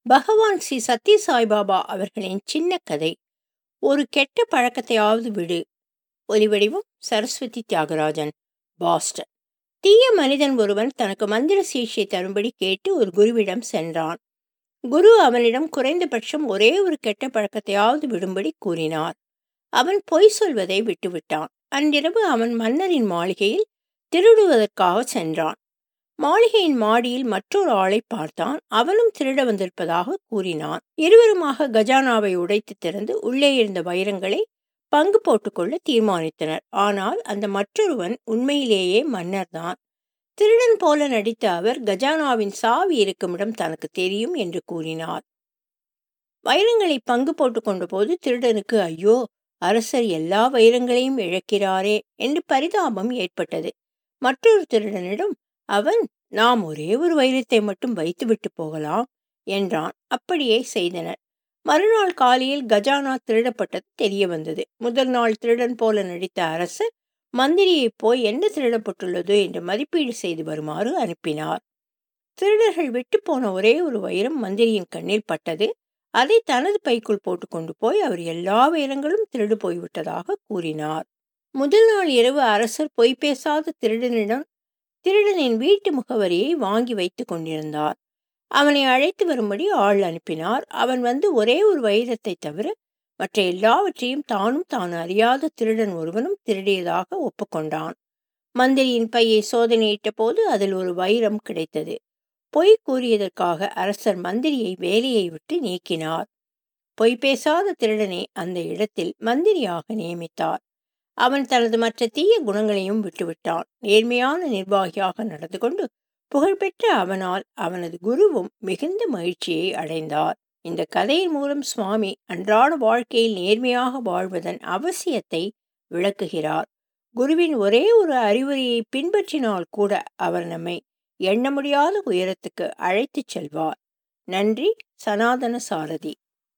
பகவான் ஸ்ரீ சத்ய சாய்பாபா அவர்களின் சின்ன கதை ஒரு கெட்ட பழக்கத்தையாவது விடு ஒலிவடிவம் சரஸ்வதி தியாகராஜன் பாஸ்டன் தீய மனிதன் ஒருவன் தனக்கு மந்திர சீஷை தரும்படி கேட்டு ஒரு குருவிடம் சென்றான் குரு அவனிடம் குறைந்தபட்சம் ஒரே ஒரு கெட்ட பழக்கத்தையாவது விடும்படி கூறினார் அவன் பொய் சொல்வதை விட்டுவிட்டான் அன்றிரவு அவன் மன்னரின் மாளிகையில் திருடுவதற்காக சென்றான் மாளிகையின் மாடியில் மற்றொரு ஆளை பார்த்தான் அவனும் திருட வந்திருப்பதாக கூறினான் இருவருமாக கஜானாவை உடைத்து திறந்து உள்ளே இருந்த வைரங்களை பங்கு போட்டுக்கொள்ள தீர்மானித்தனர் ஆனால் அந்த மற்றொருவன் உண்மையிலேயே மன்னர்தான் திருடன் போல நடித்த அவர் கஜானாவின் சாவி இருக்குமிடம் தனக்கு தெரியும் என்று கூறினார் வைரங்களை பங்கு போட்டுக்கொண்ட போது திருடனுக்கு ஐயோ அரசர் எல்லா வைரங்களையும் இழக்கிறாரே என்று பரிதாபம் ஏற்பட்டது மற்றொரு திருடனிடம் அவன் நாம் ஒரே ஒரு வைரத்தை மட்டும் வைத்துவிட்டு போகலாம் என்றான் அப்படியே செய்தனர் மறுநாள் காலையில் கஜானா திருடப்பட்டது தெரிய வந்தது முதல் நாள் திருடன் போல நடித்த அரசர் மந்திரியை போய் என்ன திருடப்பட்டுள்ளது என்று மதிப்பீடு செய்து வருமாறு அனுப்பினார் திருடர்கள் விட்டு போன ஒரே ஒரு வைரம் மந்திரியின் கண்ணில் பட்டது அதை தனது பைக்குள் போட்டுக்கொண்டு போய் அவர் எல்லா வைரங்களும் திருடு போய்விட்டதாக கூறினார் முதல் நாள் இரவு அரசர் பொய் பேசாத திருடனிடம் திருடனின் வீட்டு முகவரியை வாங்கி வைத்து கொண்டிருந்தார் அவனை அழைத்து வரும்படி ஆள் அனுப்பினார் அவன் வந்து ஒரே ஒரு வைரத்தை தவிர மற்ற எல்லாவற்றையும் தானும் தான் அறியாத திருடன் ஒருவனும் திருடியதாக ஒப்புக்கொண்டான் மந்திரியின் பையை சோதனையிட்ட போது அதில் ஒரு வைரம் கிடைத்தது பொய் கூறியதற்காக அரசர் மந்திரியை வேலையை விட்டு நீக்கினார் பொய் பேசாத திருடனை அந்த இடத்தில் மந்திரியாக நியமித்தார் அவன் தனது மற்ற தீய குணங்களையும் விட்டுவிட்டான் நேர்மையான நிர்வாகியாக நடந்து கொண்டு புகழ்பெற்ற அவனால் அவனது குருவும் மிகுந்த மகிழ்ச்சியை அடைந்தார் இந்த கதையின் மூலம் சுவாமி அன்றாட வாழ்க்கையில் நேர்மையாக வாழ்வதன் அவசியத்தை விளக்குகிறார் குருவின் ஒரே ஒரு அறிவுரையை பின்பற்றினால் கூட அவர் நம்மை எண்ண முடியாத உயரத்துக்கு அழைத்துச் செல்வார் நன்றி சனாதன சாரதி